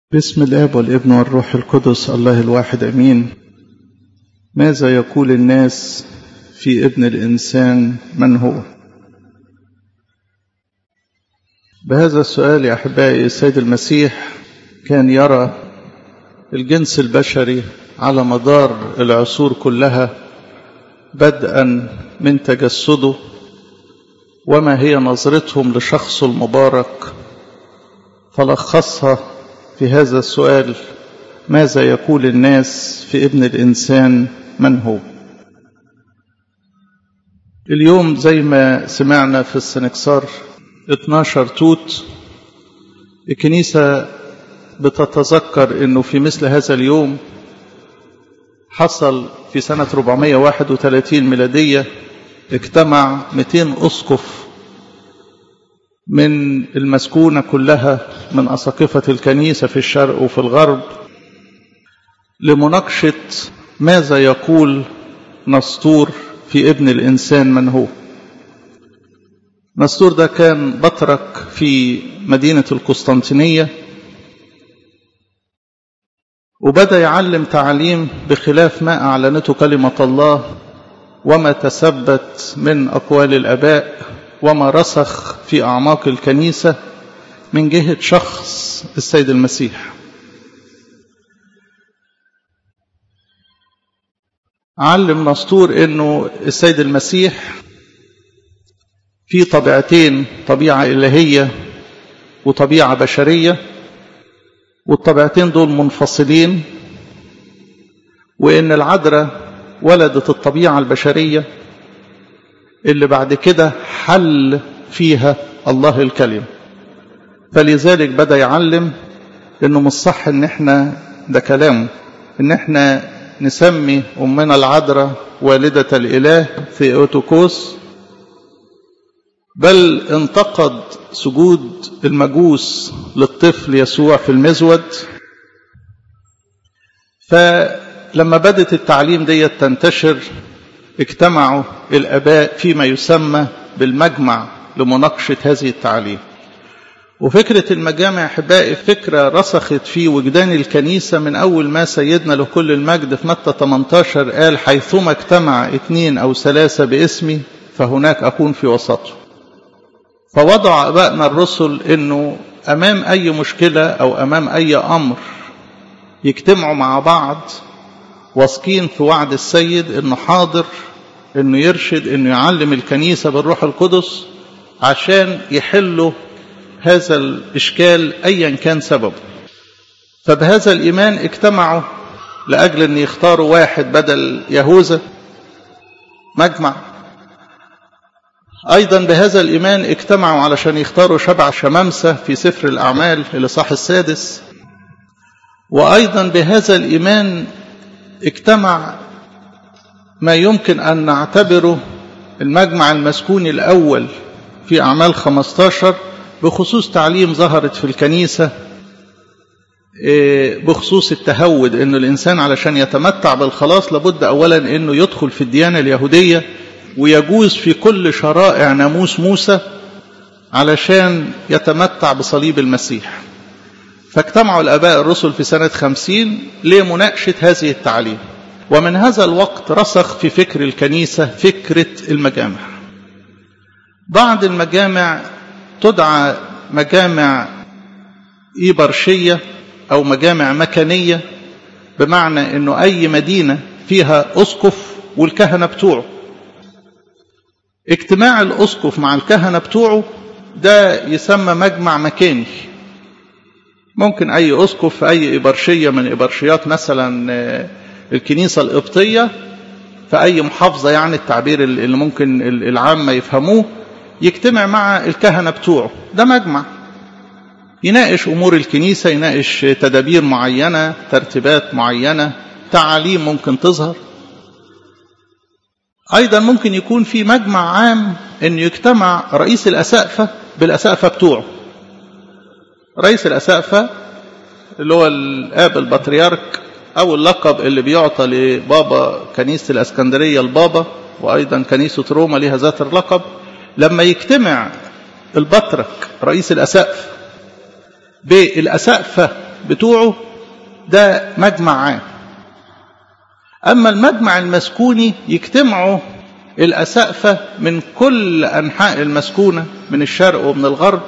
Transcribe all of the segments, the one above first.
بسم الاب والابن والروح القدس الله الواحد امين ماذا يقول الناس في ابن الانسان من هو بهذا السؤال يا احبائي السيد المسيح كان يرى الجنس البشري على مدار العصور كلها بدءا من تجسده وما هي نظرتهم لشخصه المبارك فلخصها في هذا السؤال ماذا يقول الناس في ابن الإنسان من هو اليوم زي ما سمعنا في السنكسار 12 توت الكنيسة بتتذكر انه في مثل هذا اليوم حصل في سنة 431 ميلادية اجتمع 200 أسقف من المسكونة كلها من أساقفة الكنيسة في الشرق وفي الغرب لمناقشة ماذا يقول نسطور في ابن الإنسان من هو نسطور ده كان بطرك في مدينة القسطنطينية وبدأ يعلم تعليم بخلاف ما أعلنته كلمة الله وما تثبت من أقوال الآباء وما رسخ في أعماق الكنيسة من جهة شخص السيد المسيح علم نسطور أنه السيد المسيح في طبيعتين طبيعة إلهية وطبيعة بشرية والطبيعتين دول منفصلين وإن العذراء ولدت الطبيعة البشرية اللي بعد كده حل فيها الله الكلمة فلذلك بدأ يعلم انه مش صح ان احنا ده كلامه ان احنا نسمي امنا العذراء والدة الاله ثيوتوكوس بل انتقد سجود المجوس للطفل يسوع في المزود فلما بدت التعليم ديت تنتشر اجتمعوا الاباء فيما يسمى بالمجمع لمناقشه هذه التعاليم وفكره المجامع احبائي فكره رسخت في وجدان الكنيسه من اول ما سيدنا لكل المجد في متى 18 قال حيثما اجتمع اثنين او ثلاثه باسمي فهناك اكون في وسطهم فوضع ابائنا الرسل انه امام اي مشكله او امام اي امر يجتمعوا مع بعض واثقين في وعد السيد انه حاضر انه يرشد انه يعلم الكنيسه بالروح القدس عشان يحلوا هذا الاشكال ايا كان سببه فبهذا الايمان اجتمعوا لاجل ان يختاروا واحد بدل يهوذا مجمع ايضا بهذا الايمان اجتمعوا علشان يختاروا شبع شمامسه في سفر الاعمال الاصحاح السادس وايضا بهذا الايمان اجتمع ما يمكن أن نعتبره المجمع المسكوني الأول في أعمال 15 بخصوص تعليم ظهرت في الكنيسة بخصوص التهود أنه الإنسان علشان يتمتع بالخلاص لابد أولا أنه يدخل في الديانة اليهودية ويجوز في كل شرائع ناموس موسى علشان يتمتع بصليب المسيح فاجتمعوا الآباء الرسل في سنة خمسين لمناقشة هذه التعليم ومن هذا الوقت رسخ في فكر الكنيسة فكرة المجامع بعض المجامع تدعى مجامع إيبرشية أو مجامع مكانية بمعنى أنه أي مدينة فيها أسقف والكهنة بتوعه اجتماع الأسقف مع الكهنة بتوعه ده يسمى مجمع مكاني ممكن أي أسقف في أي إبرشية من إبرشيات مثلا الكنيسة القبطية في أي محافظة يعني التعبير اللي ممكن العامة يفهموه يجتمع مع الكهنة بتوعه ده مجمع يناقش أمور الكنيسة يناقش تدابير معينة ترتيبات معينة تعاليم ممكن تظهر أيضا ممكن يكون في مجمع عام أن يجتمع رئيس الأسقفة بالأسقفة بتوعه رئيس الأسقفة اللي هو الآب البطريرك أو اللقب اللي بيعطى لبابا كنيسة الأسكندرية البابا وأيضا كنيسة روما لها ذات اللقب لما يجتمع البطرك رئيس الأسقف بالأسقفة بتوعه ده مجمع عام أما المجمع المسكوني يجتمعوا الأسقفة من كل أنحاء المسكونة من الشرق ومن الغرب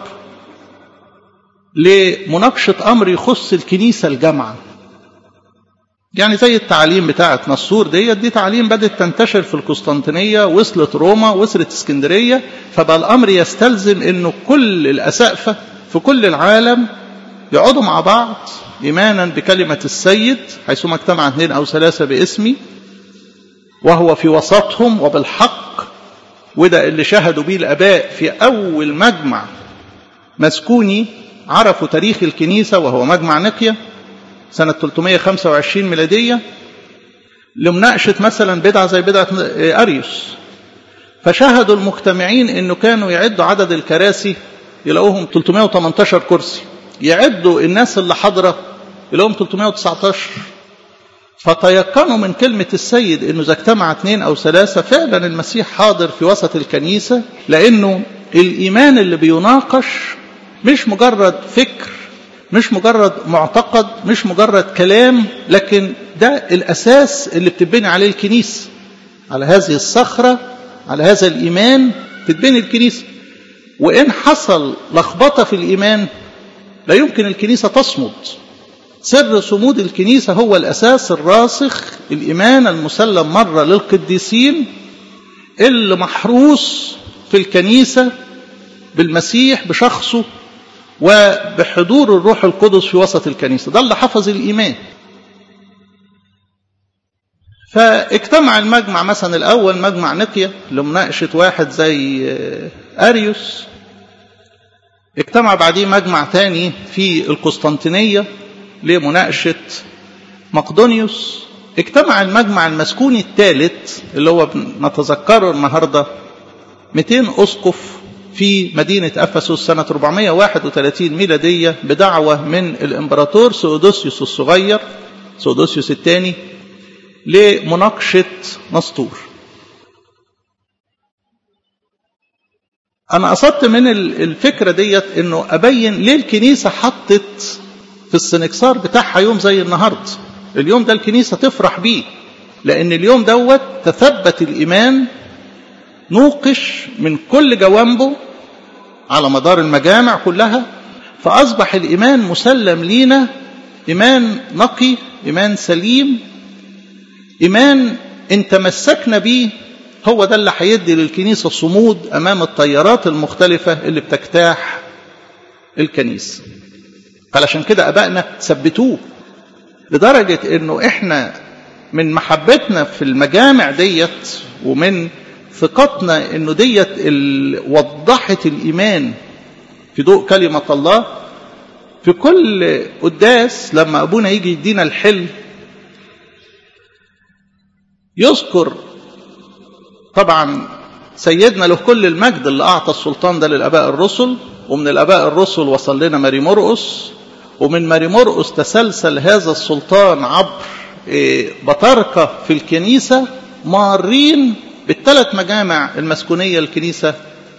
لمناقشة أمر يخص الكنيسة الجامعة يعني زي التعليم بتاعة نصور ديت دي تعليم بدأت تنتشر في القسطنطينية وصلت روما وصلت اسكندرية فبقى الأمر يستلزم أنه كل الأسقفة في كل العالم يقعدوا مع بعض إيمانا بكلمة السيد حيثما اجتمع اثنين أو ثلاثة باسمي وهو في وسطهم وبالحق وده اللي شهدوا به الآباء في أول مجمع مسكوني عرفوا تاريخ الكنيسة وهو مجمع نقية سنة 325 ميلادية لمناقشة مثلا بدعة زي بدعة أريوس فشهدوا المجتمعين أنه كانوا يعدوا عدد الكراسي يلاقوهم 318 كرسي يعدوا الناس اللي حاضرة يلاقوهم 319 فتيقنوا من كلمة السيد أنه إذا اجتمع اثنين أو ثلاثة فعلا المسيح حاضر في وسط الكنيسة لأنه الإيمان اللي بيناقش مش مجرد فكر مش مجرد معتقد مش مجرد كلام لكن ده الأساس اللي بتبني عليه الكنيسة على هذه الصخرة على هذا الإيمان تتبني الكنيسة وإن حصل لخبطة في الإيمان لا يمكن الكنيسة تصمد سر صمود الكنيسة هو الأساس الراسخ الإيمان المسلم مرة للقديسين اللي محروس في الكنيسة بالمسيح بشخصه وبحضور الروح القدس في وسط الكنيسة ده اللي حفظ الإيمان فاجتمع المجمع مثلا الأول مجمع نقية لمناقشة واحد زي أريوس اجتمع بعديه مجمع تاني في القسطنطينية لمناقشة مقدونيوس اجتمع المجمع المسكوني الثالث اللي هو نتذكره النهاردة 200 أسقف في مدينة أفسس سنة 431 ميلادية بدعوة من الإمبراطور سودوسيوس الصغير سودوسيوس الثاني لمناقشة نسطور أنا قصدت من الفكرة ديت إنه أبين ليه الكنيسة حطت في السنكسار بتاعها يوم زي النهاردة اليوم ده الكنيسة تفرح بيه لأن اليوم دوت تثبت الإيمان نوقش من كل جوانبه على مدار المجامع كلها فأصبح الإيمان مسلم لينا إيمان نقي إيمان سليم إيمان إن تمسكنا بيه هو ده اللي هيدي للكنيسة صمود أمام التيارات المختلفة اللي بتجتاح الكنيسة علشان كده أبائنا ثبتوه لدرجة إنه إحنا من محبتنا في المجامع ديت ومن ثقتنا إنه ديت وضحت الإيمان في ضوء كلمة الله في كل قداس لما أبونا يجي يدينا الحل يذكر طبعا سيدنا له كل المجد اللي أعطى السلطان ده للآباء الرسل ومن الآباء الرسل وصل لنا ماري مرقس ومن ماري مرقس تسلسل هذا السلطان عبر بطاركة في الكنيسة مارين بالثلاث مجامع المسكونية الكنيسة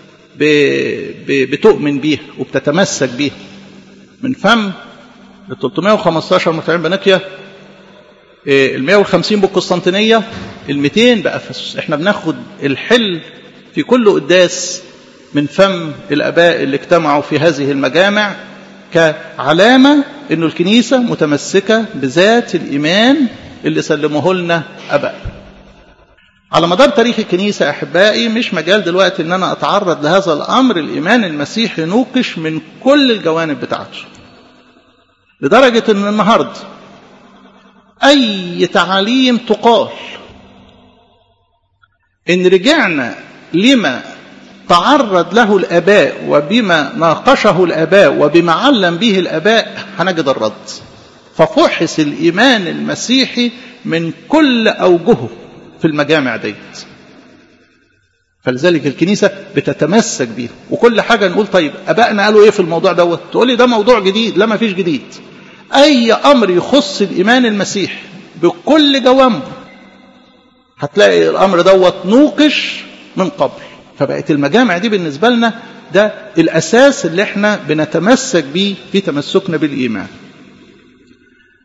بتؤمن بيها وبتتمسك بيها من فم ال 315 متعين بنقية ال 150 بالقسطنطينية ال 200 بأفسس احنا بناخد الحل في كل قداس من فم الآباء اللي اجتمعوا في هذه المجامع كعلامة انه الكنيسة متمسكة بذات الإيمان اللي سلموه لنا أباء على مدار تاريخ الكنيسة أحبائي مش مجال دلوقتي ان انا اتعرض لهذا الأمر الإيمان المسيحي نوقش من كل الجوانب بتاعته لدرجة ان النهاردة أي تعاليم تقال إن رجعنا لما تعرض له الآباء وبما ناقشه الآباء وبما علم به الآباء هنجد الرد ففحص الإيمان المسيحي من كل أوجهه في المجامع ديت فلذلك الكنيسة بتتمسك بيه وكل حاجة نقول طيب أبائنا قالوا إيه في الموضوع دوت تقول لي ده موضوع جديد لا ما فيش جديد أي أمر يخص الإيمان المسيحي بكل جوانبه هتلاقي الأمر دوت نوقش من قبل فبقت المجامع دي بالنسبة لنا ده الأساس اللي احنا بنتمسك بيه في تمسكنا بالإيمان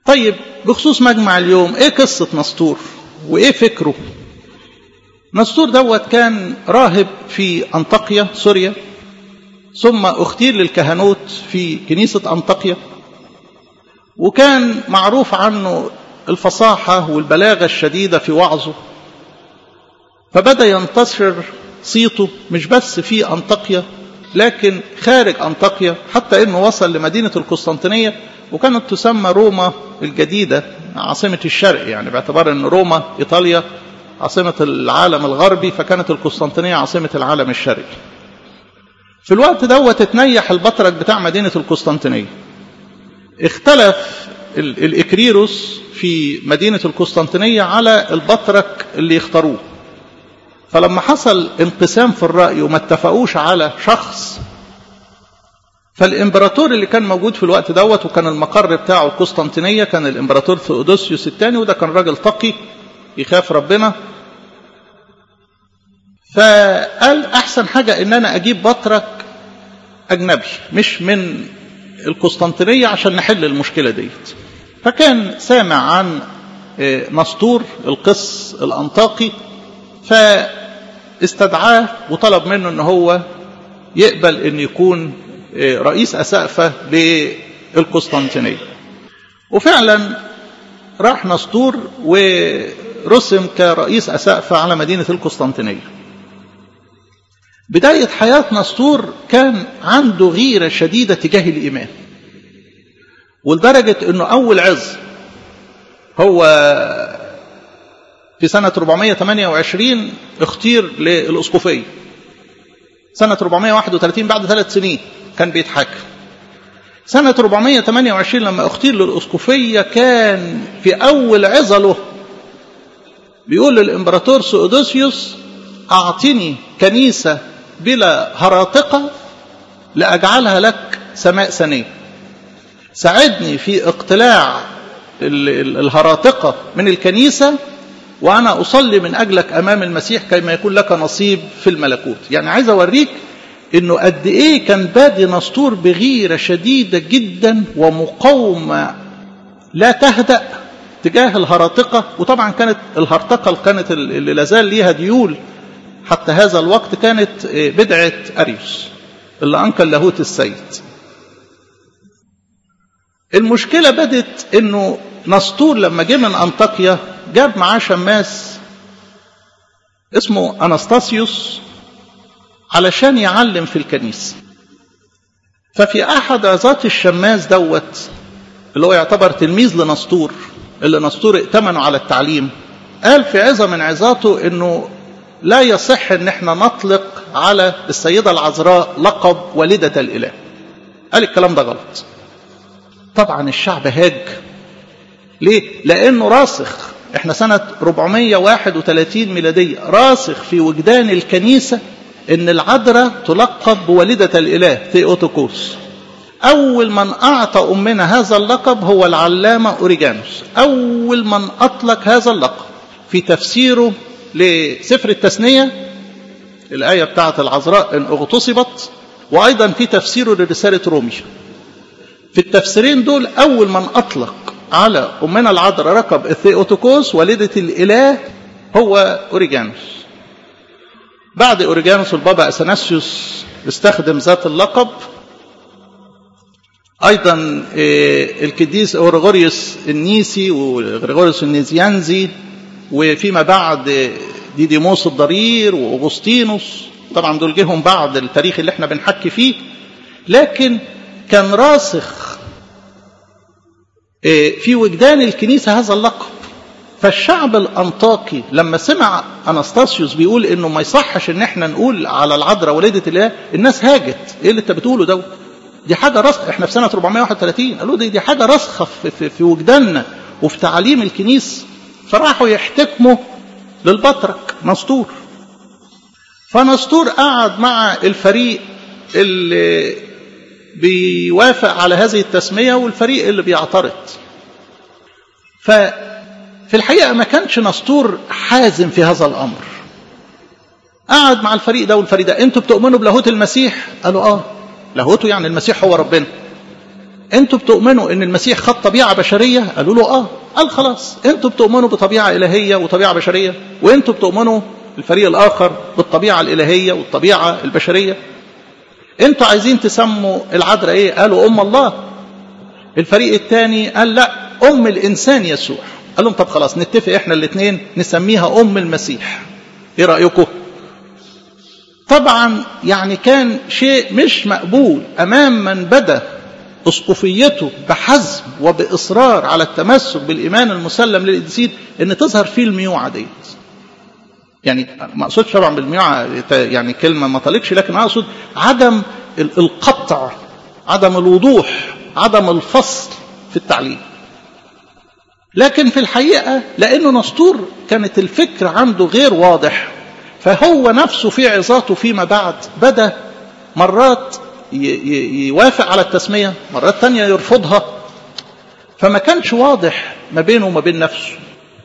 طيب بخصوص مجمع اليوم ايه قصة نسطور وايه فكره نسطور دوت كان راهب في أنطاكيا سوريا ثم اختير للكهنوت في كنيسة أنطاكيا وكان معروف عنه الفصاحة والبلاغة الشديدة في وعظه فبدأ ينتشر صيته مش بس في أنطاكيا لكن خارج أنطاكيا حتى أنه وصل لمدينة القسطنطينية وكانت تسمى روما الجديدة عاصمة الشرق يعني باعتبار أن روما إيطاليا عاصمة العالم الغربي فكانت القسطنطينية عاصمة العالم الشرقي في الوقت دوت اتنيح البطرك بتاع مدينة القسطنطينية اختلف الإكريروس في مدينة القسطنطينية على البطرك اللي يختاروه فلما حصل انقسام في الرأي وما اتفقوش على شخص فالإمبراطور اللي كان موجود في الوقت دوت وكان المقر بتاعه القسطنطينية كان الإمبراطور ثيودوسيوس الثاني وده كان راجل تقي يخاف ربنا فقال أحسن حاجة إن أنا أجيب بطرك أجنبي مش من القسطنطينية عشان نحل المشكلة ديت فكان سامع عن نسطور القس الأنطاقي فاستدعاه وطلب منه ان هو يقبل ان يكون رئيس أسقفة للقسطنطينية وفعلا راح نسطور ورسم كرئيس أسقفة على مدينة القسطنطينية بداية حياة نسطور كان عنده غيرة شديدة تجاه الإيمان ولدرجة أنه أول عز هو في سنة 428 اختير للأسقفية سنة 431 بعد ثلاث سنين كان بيتحاكم سنة 428 لما اختير للأسقفية كان في أول عظة له بيقول للإمبراطور سؤدوسيوس أعطني كنيسة بلا هراطقة لأجعلها لك سماء سنية ساعدني في اقتلاع الهراطقة من الكنيسة وأنا أصلي من أجلك أمام المسيح كيما يكون لك نصيب في الملكوت يعني عايز أوريك أنه قد إيه كان بادي نسطور بغيرة شديدة جدا ومقاومة لا تهدأ تجاه الهراطقة وطبعا كانت الهرطقة كانت اللي لازال ليها ديول حتى هذا الوقت كانت بدعة أريوس اللي أنكر لاهوت السيد المشكلة بدت أنه نسطور لما جه من أنطاكيا جاب معاه شماس اسمه أنستاسيوس علشان يعلم في الكنيسة ففي أحد عظات الشماس دوت اللي هو يعتبر تلميذ لنسطور اللي نسطور ائتمنوا على التعليم قال في عظة من عظاته انه لا يصح ان احنا نطلق على السيدة العذراء لقب والدة الاله قال الكلام ده غلط طبعا الشعب هاج ليه لانه راسخ احنا سنة 431 ميلادية راسخ في وجدان الكنيسة ان العذراء تلقب بوالدة الاله ثيوتوكوس أول من أعطى أمنا هذا اللقب هو العلامة أوريجانوس أول من أطلق هذا اللقب في تفسيره لسفر التثنية الآية بتاعة العذراء إن اغتصبت وأيضا في تفسيره لرسالة روميا في التفسيرين دول أول من أطلق على أمنا العذراء ركب الثيوتوكوس والدة الإله هو أوريجانوس بعد أوريجانوس البابا أثناسيوس استخدم ذات اللقب ايضا القديس اورغوريوس النيسي وغريغوريوس النيزيانزي وفيما بعد ديديموس الضرير واغسطينوس طبعا دول جيهم بعد التاريخ اللي احنا بنحكي فيه لكن كان راسخ في وجدان الكنيسه هذا اللقب فالشعب الانطاكي لما سمع انستاسيوس بيقول انه ما يصحش ان احنا نقول على العذراء وليده الله الناس هاجت ايه اللي انت بتقوله دوت دي حاجة راسخة احنا في سنة 431 قالوا دي, دي حاجة راسخة في, في, في وجداننا وفي تعاليم الكنيسة فراحوا يحتكموا للبطرك نسطور فنسطور قعد مع الفريق اللي بيوافق على هذه التسمية والفريق اللي بيعترض ففي الحقيقة ما كانش نسطور حازم في هذا الأمر قعد مع الفريق ده والفريق ده انتوا بتؤمنوا بلاهوت المسيح قالوا اه لاهوته يعني المسيح هو ربنا انتوا بتؤمنوا ان المسيح خد طبيعه بشريه قالوا له اه قال خلاص انتوا بتؤمنوا بطبيعه الهيه وطبيعه بشريه وانتوا بتؤمنوا الفريق الاخر بالطبيعه الالهيه والطبيعه البشريه انتوا عايزين تسموا العذراء ايه قالوا ام الله الفريق الثاني قال لا ام الانسان يسوع قال لهم طب خلاص نتفق احنا الاثنين نسميها ام المسيح ايه رايكم طبعا يعني كان شيء مش مقبول امام من بدا اسقفيته بحزم وباصرار على التمسك بالايمان المسلم للقديسين ان تظهر فيه الميوعه ديت يعني ما اقصدش طبعا بالميوعه يعني كلمه ما طلقش لكن اقصد عدم القطع عدم الوضوح عدم الفصل في التعليم لكن في الحقيقه لانه نسطور كانت الفكر عنده غير واضح فهو نفسه في عظاته فيما بعد بدا مرات يوافق على التسميه مرات تانية يرفضها فما كانش واضح ما بينه وما بين نفسه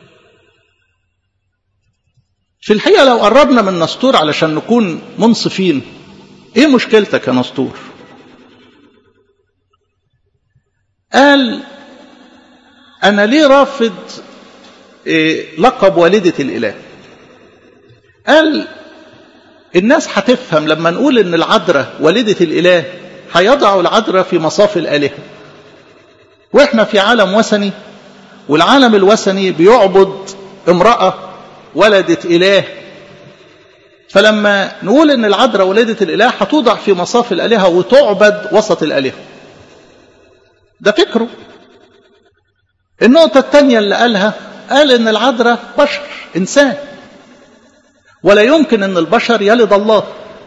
في الحقيقه لو قربنا من نسطور علشان نكون منصفين ايه مشكلتك يا نسطور قال انا ليه رافض إيه لقب والده الاله قال الناس هتفهم لما نقول ان العذراء والدة الاله هيضعوا العذراء في مصاف الالهه واحنا في عالم وثني والعالم الوثني بيعبد امراه ولدت اله فلما نقول ان العذراء ولدة الاله هتوضع في مصاف الالهه وتعبد وسط الالهه ده فكره النقطه الثانيه اللي قالها قال ان العذراء بشر انسان ولا يمكن ان البشر يلد الله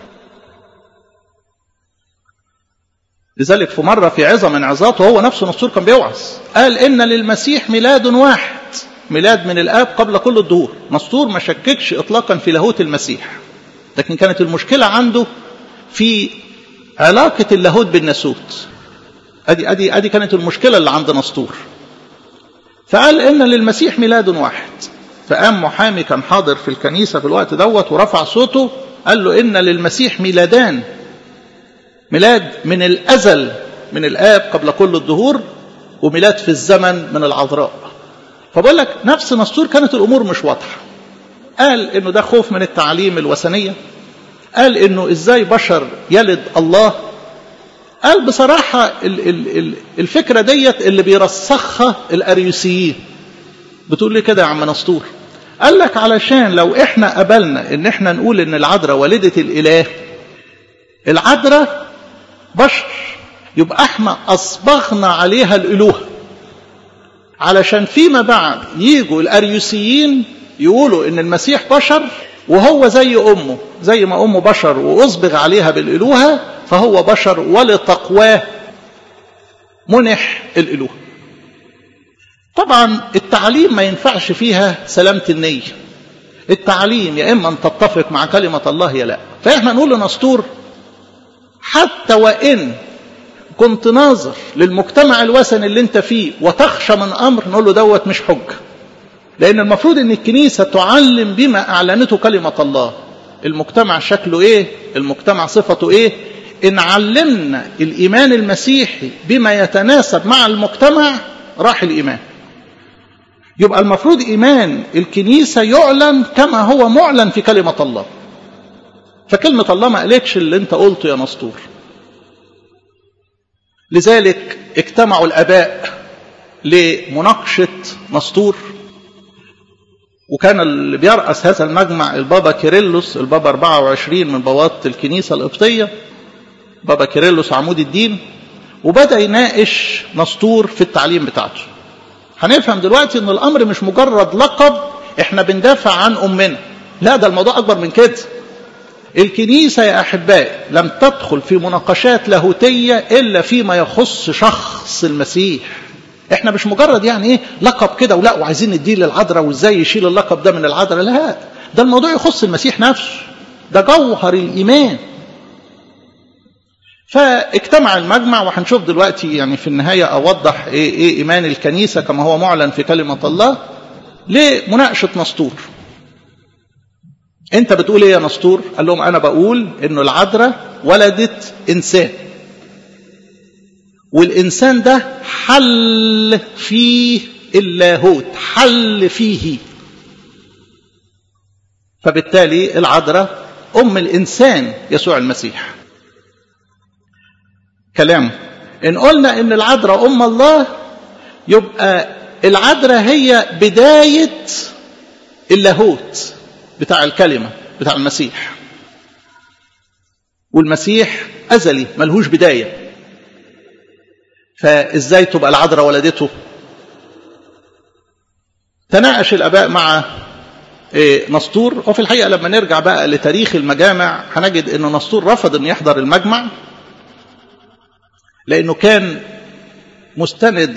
لذلك في مرة في عظة من عظاته هو نفسه نصور كان بيوعظ قال إن للمسيح ميلاد واحد ميلاد من الآب قبل كل الدهور نصور ما شككش إطلاقا في لاهوت المسيح لكن كانت المشكلة عنده في علاقة اللاهوت بالناسوت أدي, أدي, أدي كانت المشكلة اللي عند نسطور فقال إن للمسيح ميلاد واحد فقام محامي كان حاضر في الكنيسة في الوقت دوت ورفع صوته قال له إن للمسيح ميلادان ميلاد من الأزل من الآب قبل كل الدهور وميلاد في الزمن من العذراء فبقول لك نفس نسطور كانت الأمور مش واضحة قال إنه ده خوف من التعليم الوثنية قال إنه إزاي بشر يلد الله قال بصراحة الفكرة ديت اللي بيرسخها الأريوسيين بتقول لي كده يا عم نسطور قال لك علشان لو احنا قبلنا ان احنا نقول ان العذراء والدة الاله العذراء بشر يبقى احنا اصبغنا عليها الالوهه علشان فيما بعد يجوا الاريوسيين يقولوا ان المسيح بشر وهو زي امه زي ما امه بشر واصبغ عليها بالالوهه فهو بشر ولتقواه منح الالوهه طبعا التعليم ما ينفعش فيها سلامة النية التعليم يا إما أن تتفق مع كلمة الله يا لا فإحنا نقول لنسطور حتى وإن كنت ناظر للمجتمع الوثني اللي انت فيه وتخشى من أمر نقول له دوت مش حجة لأن المفروض أن الكنيسة تعلم بما أعلنته كلمة الله المجتمع شكله إيه المجتمع صفته إيه إن علمنا الإيمان المسيحي بما يتناسب مع المجتمع راح الإيمان يبقى المفروض إيمان الكنيسة يعلن كما هو معلن في كلمة الله فكلمة الله ما قالتش اللي انت قلته يا نسطور لذلك اجتمعوا الآباء لمناقشة نسطور وكان اللي بيرأس هذا المجمع البابا كيرلس البابا 24 من بواط الكنيسة القبطية بابا كيرلس عمود الدين وبدأ يناقش نسطور في التعليم بتاعته هنفهم دلوقتي ان الامر مش مجرد لقب احنا بندافع عن امنا لا ده الموضوع اكبر من كده الكنيسة يا أحبائي لم تدخل في مناقشات لاهوتية إلا فيما يخص شخص المسيح احنا مش مجرد يعني ايه لقب كده ولا وعايزين نديه للعذراء وازاي يشيل اللقب ده من العذراء لا ده الموضوع يخص المسيح نفسه ده جوهر الإيمان فاجتمع المجمع وهنشوف دلوقتي يعني في النهاية أوضح إيه, إيه إيمان الكنيسة كما هو معلن في كلمة الله لمناقشة نسطور أنت بتقول إيه يا نسطور قال لهم أنا بقول إنه العذراء ولدت إنسان والإنسان ده حل فيه اللاهوت حل فيه فبالتالي العذراء أم الإنسان يسوع المسيح كلام إن قلنا إن العذراء أم الله يبقى العذراء هي بداية اللاهوت بتاع الكلمة بتاع المسيح والمسيح أزلي ملهوش بداية فإزاي تبقى العذراء ولدته تناقش الآباء مع نسطور وفي الحقيقة لما نرجع بقى لتاريخ المجامع هنجد أن نسطور رفض أن يحضر المجمع لأنه كان مستند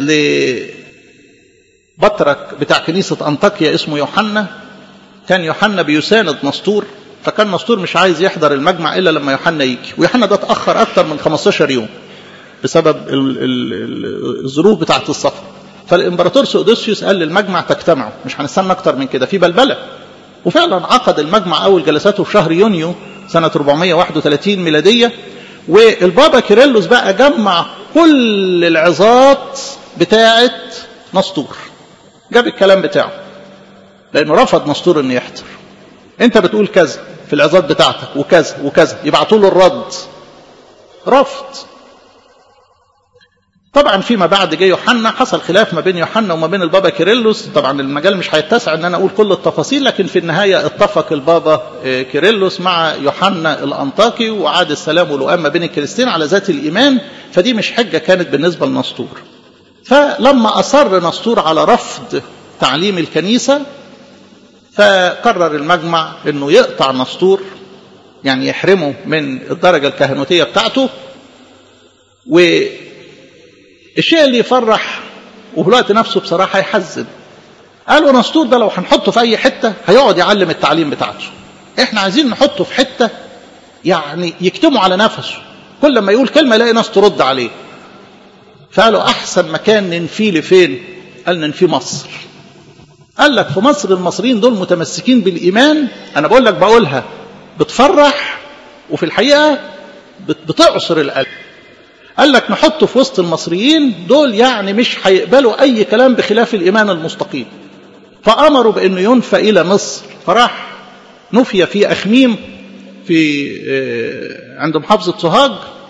لبطرك بتاع كنيسة أنطاكيا اسمه يوحنا كان يوحنا بيساند نسطور فكان نسطور مش عايز يحضر المجمع إلا لما يوحنا يجي ويوحنا ده اتأخر أكتر من 15 يوم بسبب الظروف بتاعة السفر فالإمبراطور سودوسيوس قال للمجمع تجتمعوا مش هنستنى أكتر من كده في بلبلة وفعلا عقد المجمع أول جلساته في شهر يونيو سنة 431 ميلادية والبابا كيرلس بقى جمع كل العظات بتاعة نسطور جاب الكلام بتاعه لأنه رفض نسطور أن يحضر أنت بتقول كذا في العظات بتاعتك وكذا وكذا يبعتوا له الرد رفض طبعا فيما بعد جه يوحنا حصل خلاف ما بين يوحنا وما بين البابا كيرلس طبعا المجال مش هيتسع ان انا اقول كل التفاصيل لكن في النهايه اتفق البابا كيرلس مع يوحنا الانطاكي وعاد السلام والوئام ما بين الكريستين على ذات الايمان فدي مش حجه كانت بالنسبه لنسطور فلما اصر نسطور على رفض تعليم الكنيسه فقرر المجمع انه يقطع نسطور يعني يحرمه من الدرجه الكهنوتيه بتاعته و الشيء اللي يفرح وفي الوقت نفسه بصراحة يحزن قالوا نسطور ده لو هنحطه في أي حتة هيقعد يعلم التعليم بتاعته احنا عايزين نحطه في حتة يعني يكتموا على نفسه كل ما يقول كلمة يلاقي ناس ترد عليه فقالوا أحسن مكان ننفيه لفين قال ننفيه مصر قال لك في مصر المصريين دول متمسكين بالإيمان أنا بقول لك بقولها بتفرح وفي الحقيقة بتعصر القلب قال لك نحطه في وسط المصريين دول يعني مش هيقبلوا أي كلام بخلاف الإيمان المستقيم فأمروا بأنه ينفى إلى مصر فراح نفي في أخميم في عند محافظة سوهاج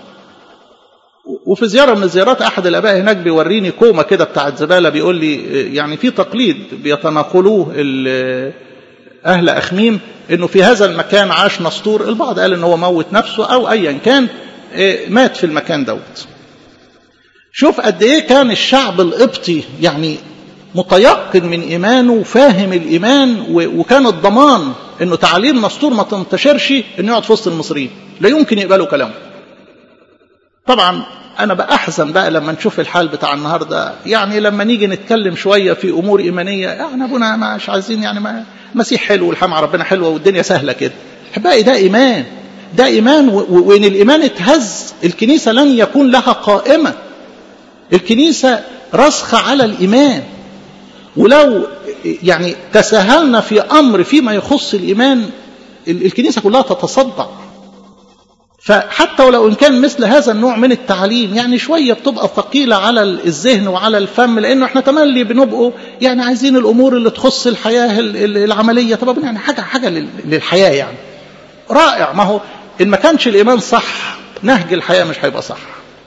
وفي زيارة من الزيارات أحد الآباء هناك بيوريني كومة كده بتاعت زبالة بيقول لي يعني في تقليد بيتناقلوه أهل أخميم إنه في هذا المكان عاش نسطور البعض قال إنه هو موت نفسه أو أيا كان مات في المكان دوت شوف قد ايه كان الشعب القبطي يعني متيقن من ايمانه وفاهم الايمان وكان الضمان انه تعاليم نسطور ما تنتشرش انه يقعد في وسط المصريين لا يمكن يقبلوا كلامه طبعا انا بأحزن بقى لما نشوف الحال بتاع النهارده يعني لما نيجي نتكلم شويه في امور ايمانيه يعني ابونا مش عايزين يعني ما مسيح حلو والحمى ربنا حلوه والدنيا سهله كده احبائي ده ايمان ده إيمان وإن الإيمان اتهز الكنيسة لن يكون لها قائمة الكنيسة رسخة على الإيمان ولو يعني تساهلنا في أمر فيما يخص الإيمان الكنيسة كلها تتصدع فحتى ولو إن كان مثل هذا النوع من التعليم يعني شوية بتبقى ثقيلة على الذهن وعلى الفم لأنه احنا تملي بنبقوا يعني عايزين الأمور اللي تخص الحياة العملية طب يعني حاجة حاجة للحياة يعني رائع ما هو إن ما كانش الإيمان صح نهج الحياة مش هيبقى صح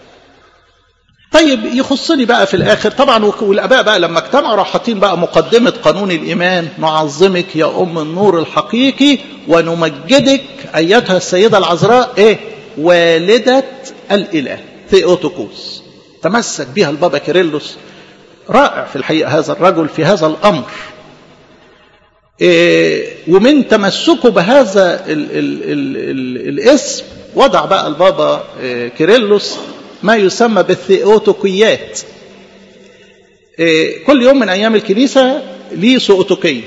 طيب يخصني بقى في الآخر طبعا والآباء بقى لما اجتمعوا راحوا حاطين بقى مقدمة قانون الإيمان نعظمك يا أم النور الحقيقي ونمجدك أيتها السيدة العذراء إيه والدة الإله ثيوتوكوس تمسك بها البابا كيرلس رائع في الحقيقة هذا الرجل في هذا الأمر إيه ومن تمسكه بهذا ال ال ال ال الاسم وضع بقى البابا إيه كيرلس ما يسمى بالثيوتوكيات إيه كل يوم من أيام الكنيسة ليه سؤتوكية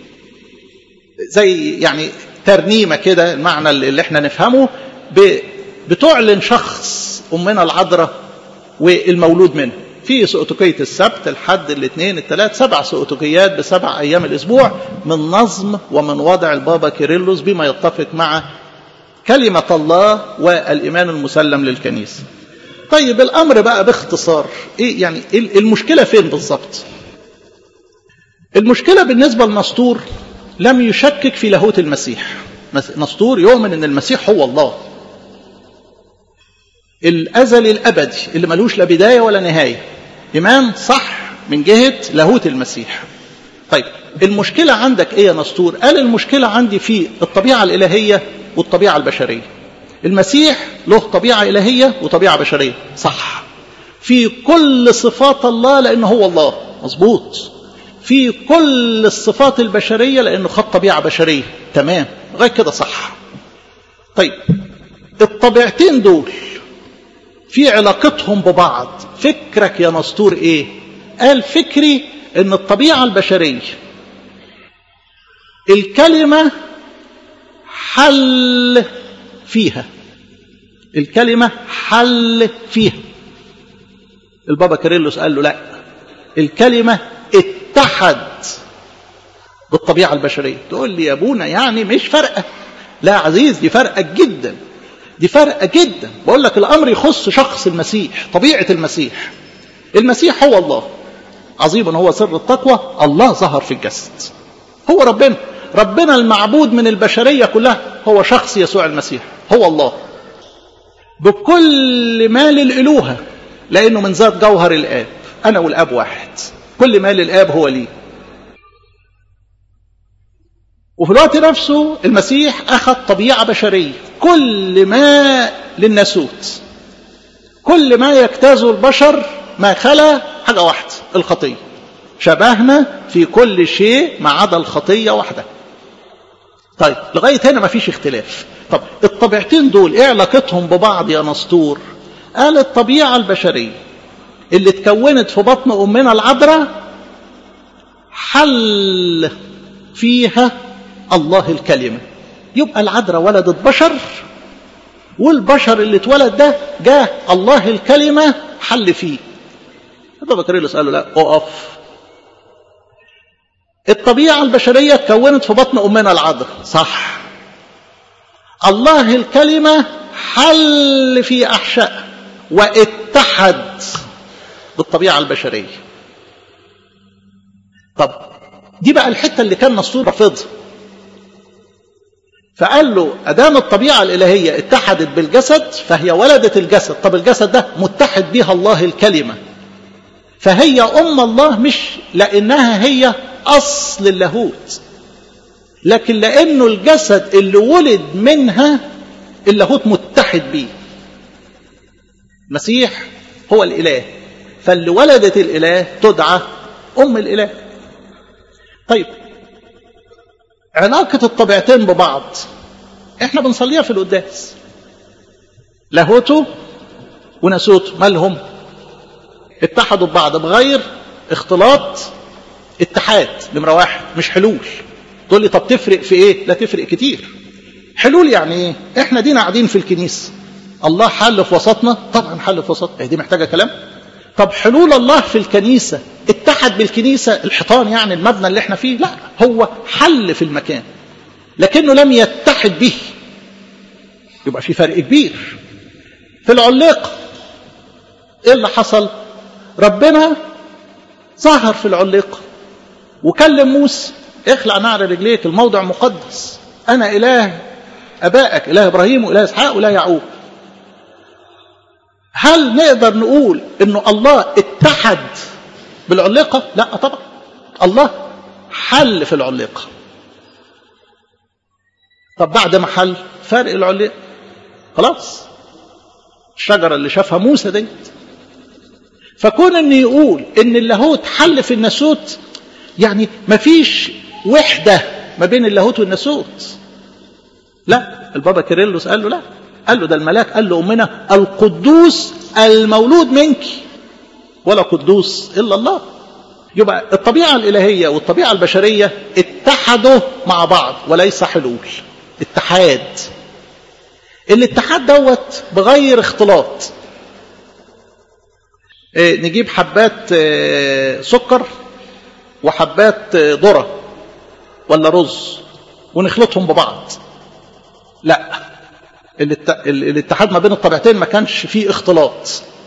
زي يعني ترنيمة كده المعنى اللي احنا نفهمه بتعلن شخص أمنا العذراء والمولود منه في سؤتوكية السبت الحد الاثنين الثلاث سبع سؤتوكيات بسبع أيام الأسبوع من نظم ومن وضع البابا كيرلس بما يتفق مع كلمة الله والإيمان المسلم للكنيسة طيب الامر بقى باختصار ايه يعني إيه المشكله فين بالظبط المشكله بالنسبه لنسطور لم يشكك في لاهوت المسيح نسطور يؤمن ان المسيح هو الله الازلي الابدي اللي ملوش لا بدايه ولا نهايه ايمان صح من جهه لاهوت المسيح طيب المشكله عندك ايه يا نسطور قال المشكله عندي في الطبيعه الالهيه والطبيعه البشريه المسيح له طبيعه الهيه وطبيعه بشريه صح في كل صفات الله لانه هو الله مظبوط في كل الصفات البشريه لانه خد طبيعه بشريه تمام لغايه كده صح طيب الطبيعتين دول في علاقتهم ببعض فكرك يا نسطور ايه قال فكري ان الطبيعه البشريه الكلمه حل فيها الكلمه حل فيها البابا كاريلوس قال له لا الكلمه اتحد بالطبيعه البشريه تقول لي يا ابونا يعني مش فارقه لا عزيز دي فارقه جدا دي فارقه جدا بقول لك الامر يخص شخص المسيح طبيعه المسيح المسيح هو الله عظيما هو سر التقوى الله ظهر في الجسد هو ربنا ربنا المعبود من البشريه كلها هو شخص يسوع المسيح هو الله بكل ما للالوهه لانه من ذات جوهر الاب انا والاب واحد كل ما للاب هو لي وفي الوقت نفسه المسيح أخذ طبيعة بشرية كل ما للناسوت كل ما يجتازه البشر ما خلا حاجة واحدة الخطية شبهنا في كل شيء ما عدا الخطية واحدة طيب لغاية هنا ما فيش اختلاف طب الطبيعتين دول ايه علاقتهم ببعض يا نسطور قال الطبيعة البشرية اللي اتكونت في بطن أمنا العذراء حل فيها الله الكلمة يبقى العذراء ولدت بشر والبشر اللي اتولد ده جاء الله الكلمة حل فيه هذا بكريلس قال له لا اقف الطبيعة البشرية اتكونت في بطن أمنا العذراء صح الله الكلمة حل في أحشاء واتحد بالطبيعة البشرية طب دي بقى الحتة اللي كان نسطور رافضها فقال له أدام الطبيعة الإلهية اتحدت بالجسد فهي ولدت الجسد طب الجسد ده متحد بها الله الكلمة فهي أم الله مش لأنها هي أصل اللاهوت لكن لأنه الجسد اللي ولد منها اللاهوت متحد بيه المسيح هو الإله فاللي ولدت الإله تدعى أم الإله طيب علاقة الطبيعتين ببعض احنا بنصليها في القداس لاهوته وناسوته مالهم اتحدوا ببعض بغير اختلاط اتحاد نمرة واحد مش حلول تقول لي طب تفرق في ايه لا تفرق كتير حلول يعني ايه احنا دينا قاعدين في الكنيسة الله حل في وسطنا طبعا حل في وسطنا دي محتاجة كلام طب حلول الله في الكنيسة اتحد بالكنيسة الحيطان يعني المبنى اللي احنا فيه لا هو حل في المكان لكنه لم يتحد به يبقى في فرق كبير في العلاقة ايه اللي حصل ربنا ظهر في العلاقة وكلم موسى اخلع نعر رجليك الموضع مقدس انا اله ابائك اله ابراهيم واله اسحاق واله يعقوب هل نقدر نقول انه الله اتحد بالعلاقة لا طبعا الله حل في العلاقة طب بعد ما حل فارق العلاقة خلاص الشجرة اللي شافها موسى ديت فكون ان يقول ان اللاهوت حل في الناسوت يعني مفيش وحدة ما بين اللاهوت والناسوت لا البابا كيرلس قال له لا قال له ده الملاك قال له أمنا القدوس المولود منك ولا قدوس إلا الله يبقى الطبيعة الإلهية والطبيعة البشرية اتحدوا مع بعض وليس حلول اتحاد الاتحاد دوت بغير اختلاط اه نجيب حبات اه سكر وحبات اه ذرة ولا رز ونخلطهم ببعض لا الاتحاد ما بين الطبيعتين ما كانش فيه اختلاط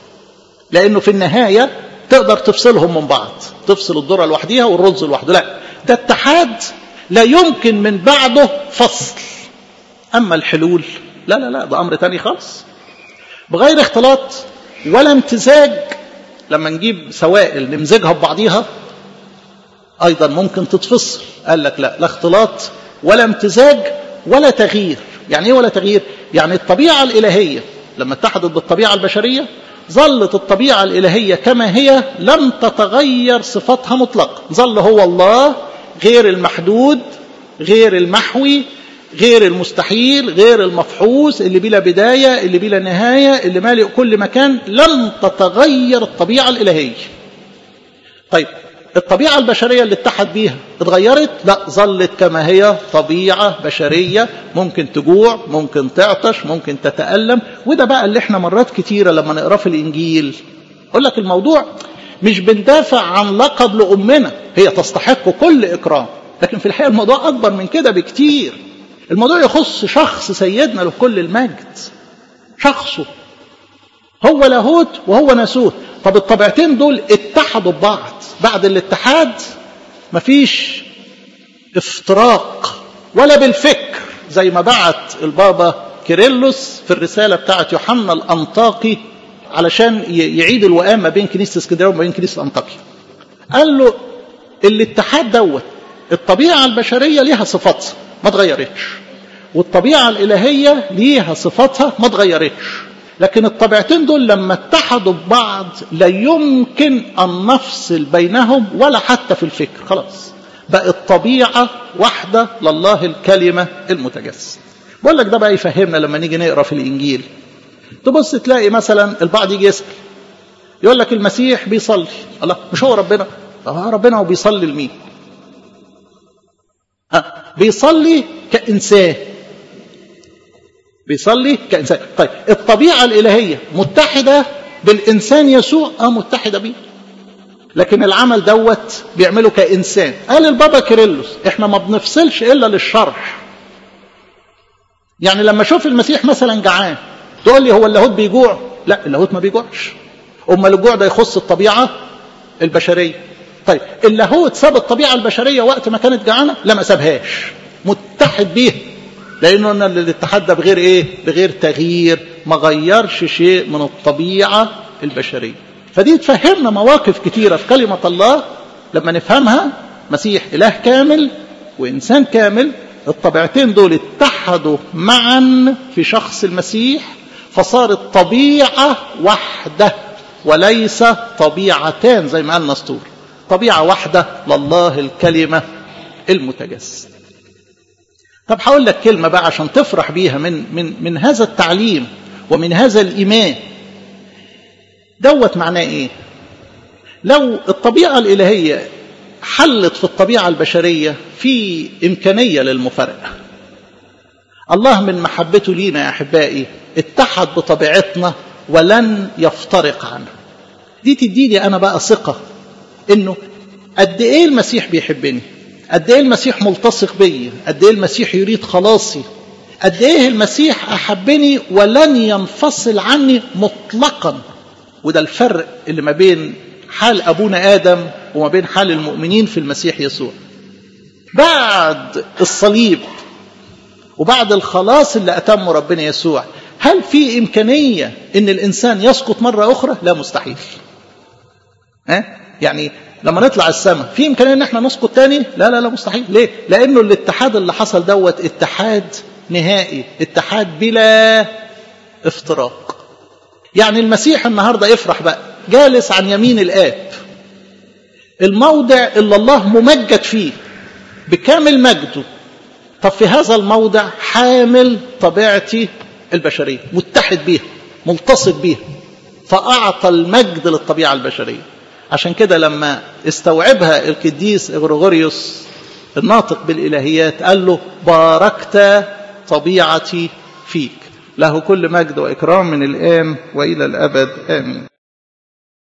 لأنه في النهاية تقدر تفصلهم من بعض تفصل الذرة لوحديها والرز لوحده لا ده اتحاد لا يمكن من بعده فصل أما الحلول لا لا لا ده أمر تاني خالص بغير اختلاط ولا امتزاج لما نجيب سوائل نمزجها ببعضيها أيضا ممكن تتفصل قال لك لا لا اختلاط ولا امتزاج ولا تغيير يعني ايه ولا تغيير يعني الطبيعة الإلهية لما اتحدت بالطبيعة البشرية ظلت الطبيعة الإلهية كما هي لم تتغير صفاتها مطلقا ظل هو الله غير المحدود غير المحوي غير المستحيل غير المفحوص اللي بلا بداية اللي بلا نهاية اللي مالئ كل مكان لم تتغير الطبيعة الإلهية طيب الطبيعة البشرية اللي اتحد بيها اتغيرت لا ظلت كما هي طبيعة بشرية ممكن تجوع ممكن تعطش ممكن تتألم وده بقى اللي احنا مرات كتيرة لما نقراه في الإنجيل أقول لك الموضوع مش بندافع عن لقب لأمنا هي تستحق كل إكرام لكن في الحقيقة الموضوع أكبر من كده بكتير الموضوع يخص شخص سيدنا له كل المجد شخصه هو لاهوت وهو ناسوت طب الطبيعتين دول اتحدوا ببعض بعد الاتحاد مفيش افتراق ولا بالفكر زي ما بعت البابا كيرلس في الرسالة بتاعت يوحنا الأنطاقي علشان يعيد الوئام ما بين كنيسة اسكندرية وما بين كنيسة أنطاكيا قال له الاتحاد دوت الطبيعة البشرية ليها صفاتها ما اتغيرتش والطبيعة الإلهية ليها صفاتها ما اتغيرتش لكن الطبيعتين دول لما اتحدوا ببعض لا يمكن أن نفصل بينهم ولا حتى في الفكر خلاص بقت طبيعة واحدة لله الكلمة المتجسد بقول لك ده بقى يفهمنا لما نيجي نقرا في الإنجيل تبص تلاقي مثلا البعض يجي يسأل يقول لك المسيح بيصلي الله مش هو ربنا طب ربنا هو بيصلي لمين أه بيصلي كإنسان بيصلي كإنسان طيب الطبيعة الإلهية متحدة بالإنسان يسوع أه متحدة بيه لكن العمل دوت بيعمله كإنسان قال البابا كيرلس احنا ما بنفصلش إلا للشرح يعني لما اشوف المسيح مثلا جعان تقول لي هو اللاهوت بيجوع لا اللاهوت ما بيجوعش امال الجوع ده يخص الطبيعه البشريه طيب اللاهوت ساب الطبيعه البشريه وقت ما كانت جعانه لا ما سابهاش متحد بيها لانه ان الاتحاد ده بغير ايه بغير تغيير ما غيرش شيء من الطبيعه البشريه فدي تفهمنا مواقف كتيره في كلمه الله لما نفهمها مسيح اله كامل وانسان كامل الطبيعتين دول اتحدوا معا في شخص المسيح فصارت طبيعة واحدة وليس طبيعتان زي ما قال نسطور طبيعة واحدة لله الكلمة المتجسد طب هقول لك كلمة بقى عشان تفرح بيها من, من, من هذا التعليم ومن هذا الإيمان دوت معناه إيه لو الطبيعة الإلهية حلت في الطبيعة البشرية في إمكانية للمفارقة الله من محبته لينا يا أحبائي اتحد بطبيعتنا ولن يفترق عنها دي تديني أنا بقى ثقة إنه قد إيه المسيح بيحبني قد إيه المسيح ملتصق بي قد إيه المسيح يريد خلاصي قد إيه المسيح أحبني ولن ينفصل عني مطلقا وده الفرق اللي ما بين حال أبونا آدم وما بين حال المؤمنين في المسيح يسوع بعد الصليب وبعد الخلاص اللي أتمه ربنا يسوع هل في إمكانية أن الإنسان يسقط مرة أخرى؟ لا مستحيل ها؟ يعني لما نطلع السماء في إمكانية أن احنا نسقط تاني؟ لا لا لا مستحيل ليه؟ لأنه الاتحاد اللي حصل دوت اتحاد نهائي اتحاد بلا افتراق يعني المسيح النهاردة يفرح بقى جالس عن يمين الآب الموضع اللي الله ممجد فيه بكامل مجده طب في هذا الموضع حامل طبيعتي البشرية متحد بيها ملتصق بيها فأعطى المجد للطبيعة البشرية عشان كده لما استوعبها القديس إغريغوريوس الناطق بالإلهيات قال له باركت طبيعتي فيك له كل مجد وإكرام من الآن وإلى الأبد آمين